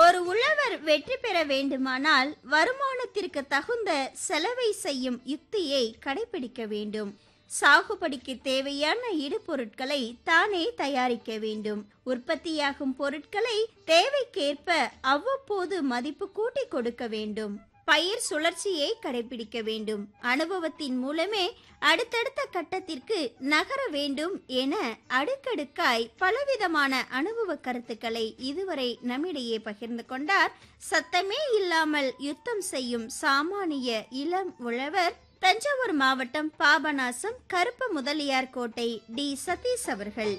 ஒரு உழவர் வெற்றி பெற வேண்டுமானால் வருமானத்திற்கு தகுந்த செலவை செய்யும் யுக்தியை கடைபிடிக்க வேண்டும் சாகுபடிக்கு தேவையான இடுபொருட்களை தானே தயாரிக்க வேண்டும் உற்பத்தியாகும் பொருட்களை தேவைக்கேற்ப அவ்வப்போது மதிப்பு கூட்டி கொடுக்க வேண்டும் பயிர் சுழற்சியை கடைபிடிக்க வேண்டும் அனுபவத்தின் மூலமே அடுத்தடுத்த கட்டத்திற்கு நகர வேண்டும் என அடுக்கடுக்காய் பலவிதமான அனுபவ கருத்துக்களை இதுவரை நம்மிடையே பகிர்ந்து கொண்டார் சத்தமே இல்லாமல் யுத்தம் செய்யும் சாமானிய இளம் உழவர் தஞ்சாவூர் மாவட்டம் பாபநாசம் கருப்பு முதலியார் கோட்டை டி சதீஷ் அவர்கள்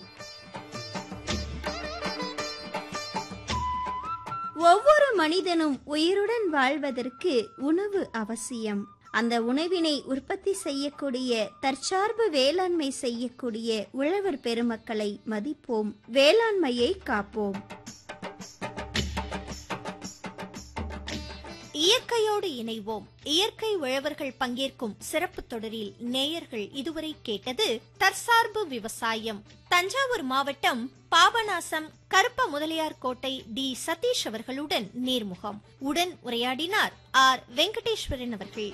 ஒவ்வொரு மனிதனும் உயிருடன் வாழ்வதற்கு உணவு அவசியம் அந்த உணவினை உற்பத்தி செய்யக்கூடிய தற்சார்பு வேளாண்மை செய்யக்கூடிய உழவர் பெருமக்களை மதிப்போம் வேளாண்மையை காப்போம் இயற்கையோடு இணைவோம் இயற்கை உழவர்கள் பங்கேற்கும் சிறப்பு தொடரில் நேயர்கள் இதுவரை கேட்டது தற்சார்பு விவசாயம் தஞ்சாவூர் மாவட்டம் பாபநாசம் கருப்ப முதலியார் கோட்டை டி சதீஷ் அவர்களுடன் நேர்முகம் உடன் உரையாடினார் ஆர் வெங்கடேஸ்வரன் அவர்கள்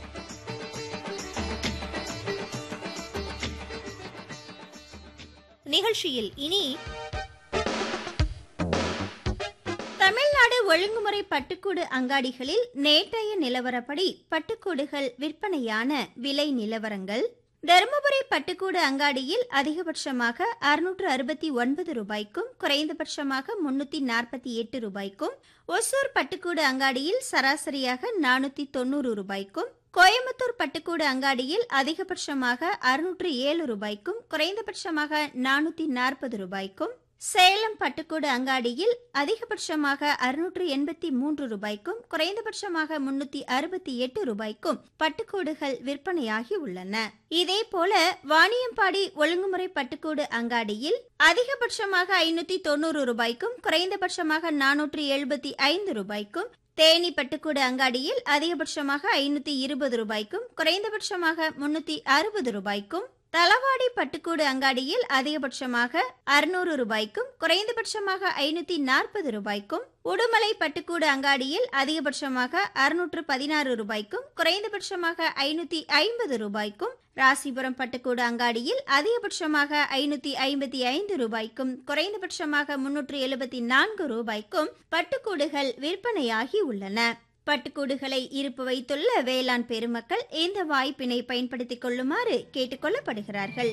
நிகழ்ச்சியில் இனி தமிழ்நாடு ஒழுங்குமுறை பட்டுக்கூடு அங்காடிகளில் நேற்றைய நிலவரப்படி பட்டுக்கூடுகள் விற்பனையான விலை நிலவரங்கள் தருமபுரி பட்டுக்கூடு அங்காடியில் அதிகபட்சமாக அறுநூற்று அறுபத்தி ஒன்பது ரூபாய்க்கும் குறைந்தபட்சமாக முன்னூத்தி நாற்பத்தி எட்டு ரூபாய்க்கும் ஒசூர் பட்டுக்கூடு அங்காடியில் சராசரியாக நானூத்தி தொண்ணூறு ரூபாய்க்கும் கோயம்புத்தூர் பட்டுக்கூடு அங்காடியில் அதிகபட்சமாக அறுநூற்று ஏழு ரூபாய்க்கும் குறைந்தபட்சமாக நானூத்தி நாற்பது ரூபாய்க்கும் சேலம் பட்டுக்கூடு அங்காடியில் அதிகபட்சமாக அறுநூற்று எண்பத்தி மூன்று ரூபாய்க்கும் குறைந்தபட்சமாக முன்னூத்தி அறுபத்தி எட்டு ரூபாய்க்கும் பட்டுக்கூடுகள் விற்பனையாகி உள்ளன இதேபோல வாணியம்பாடி ஒழுங்குமுறை பட்டுக்கூடு அங்காடியில் அதிகபட்சமாக ஐநூத்தி தொண்ணூறு ரூபாய்க்கும் குறைந்தபட்சமாக நானூற்று எழுபத்தி ஐந்து ரூபாய்க்கும் தேனி பட்டுக்கூடு அங்காடியில் அதிகபட்சமாக ஐநூத்தி இருபது ரூபாய்க்கும் குறைந்தபட்சமாக முன்னூத்தி அறுபது ரூபாய்க்கும் தலவாடி பட்டுக்கூடு அங்காடியில் அதிகபட்சமாக அறுநூறு ரூபாய்க்கும் குறைந்தபட்சமாக ஐநூத்தி நாற்பது ரூபாய்க்கும் உடுமலை பட்டுக்கூடு அங்காடியில் அதிகபட்சமாக அறுநூற்று பதினாறு ரூபாய்க்கும் குறைந்தபட்சமாக ஐநூத்தி ஐம்பது ரூபாய்க்கும் ராசிபுரம் பட்டுக்கூடு அங்காடியில் அதிகபட்சமாக ஐநூத்தி ஐம்பத்தி ஐந்து ரூபாய்க்கும் குறைந்தபட்சமாக முன்னூற்று எழுபத்தி நான்கு ரூபாய்க்கும் பட்டுக்கூடுகள் விற்பனையாகி உள்ளன பட்டுக்கூடுகளை இருப்பு வைத்துள்ள வேளாண் பெருமக்கள் இந்த வாய்ப்பினை பயன்படுத்திக் கொள்ளுமாறு கேட்டுக்கொள்ளப்படுகிறார்கள்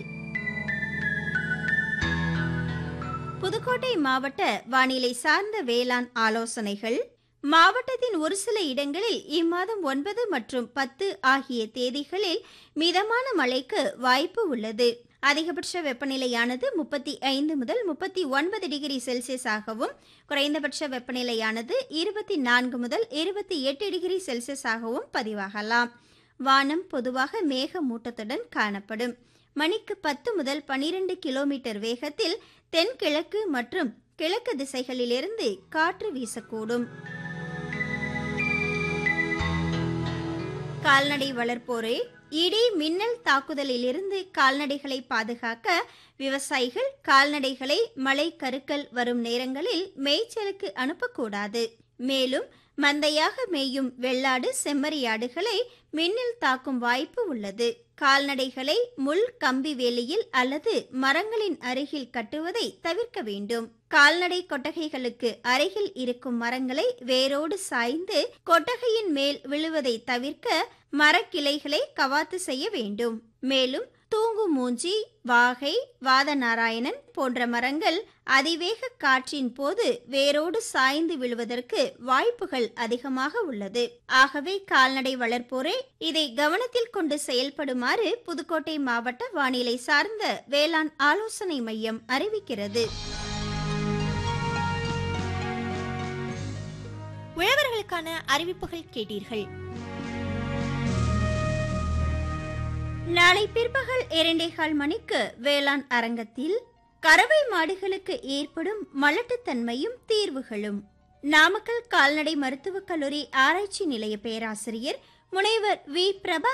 புதுக்கோட்டை மாவட்ட வானிலை சார்ந்த வேளாண் ஆலோசனைகள் மாவட்டத்தின் ஒரு சில இடங்களில் இம்மாதம் ஒன்பது மற்றும் பத்து ஆகிய தேதிகளில் மிதமான மழைக்கு வாய்ப்பு உள்ளது அதிகபட்ச வெப்பநிலையானது முப்பத்தி ஐந்து முதல் முப்பத்தி ஒன்பது டிகிரி செல்சியஸ் ஆகவும் குறைந்தபட்ச வெப்பநிலையானது இருபத்தி நான்கு முதல் இருபத்தி எட்டு டிகிரி செல்சியஸ் ஆகவும் பதிவாகலாம் வானம் பொதுவாக மேகமூட்டத்துடன் காணப்படும் மணிக்கு பத்து முதல் பனிரெண்டு கிலோமீட்டர் வேகத்தில் தென்கிழக்கு மற்றும் கிழக்கு திசைகளிலிருந்து காற்று வீசக்கூடும் கால்நடை வளர்ப்போரே இடி மின்னல் தாக்குதலிலிருந்து கால்நடைகளை பாதுகாக்க விவசாயிகள் கால்நடைகளை மழை கருக்கள் வரும் நேரங்களில் மேய்ச்சலுக்கு அனுப்பக்கூடாது மேலும் மந்தையாக மேயும் வெள்ளாடு செம்மறியாடுகளை மின்னல் தாக்கும் வாய்ப்பு உள்ளது கால்நடைகளை முள் கம்பி வேலியில் அல்லது மரங்களின் அருகில் கட்டுவதை தவிர்க்க வேண்டும் கால்நடை கொட்டகைகளுக்கு அருகில் இருக்கும் மரங்களை வேரோடு சாய்ந்து கொட்டகையின் மேல் விழுவதை தவிர்க்க மரக்கிளைகளை கவாத்து செய்ய வேண்டும் மேலும் தூங்கு மூஞ்சி வாகை வாதநாராயணன் போன்ற மரங்கள் அதிவேக காற்றின் போது வேரோடு சாய்ந்து விழுவதற்கு வாய்ப்புகள் அதிகமாக உள்ளது ஆகவே கால்நடை வளர்ப்போரே இதை கவனத்தில் கொண்டு செயல்படுமாறு புதுக்கோட்டை மாவட்ட வானிலை சார்ந்த வேளாண் ஆலோசனை மையம் அறிவிக்கிறது உழவர்களுக்கான அறிவிப்புகள் கேட்டீர்கள் நாளை பிற்பகல் இரண்டேகால் மணிக்கு வேளாண் அரங்கத்தில் கறவை மாடுகளுக்கு ஏற்படும் மலட்டுத்தன்மையும் தீர்வுகளும் நாமக்கல் கால்நடை மருத்துவக் கல்லூரி ஆராய்ச்சி நிலைய பேராசிரியர் முனைவர் வி பிரபா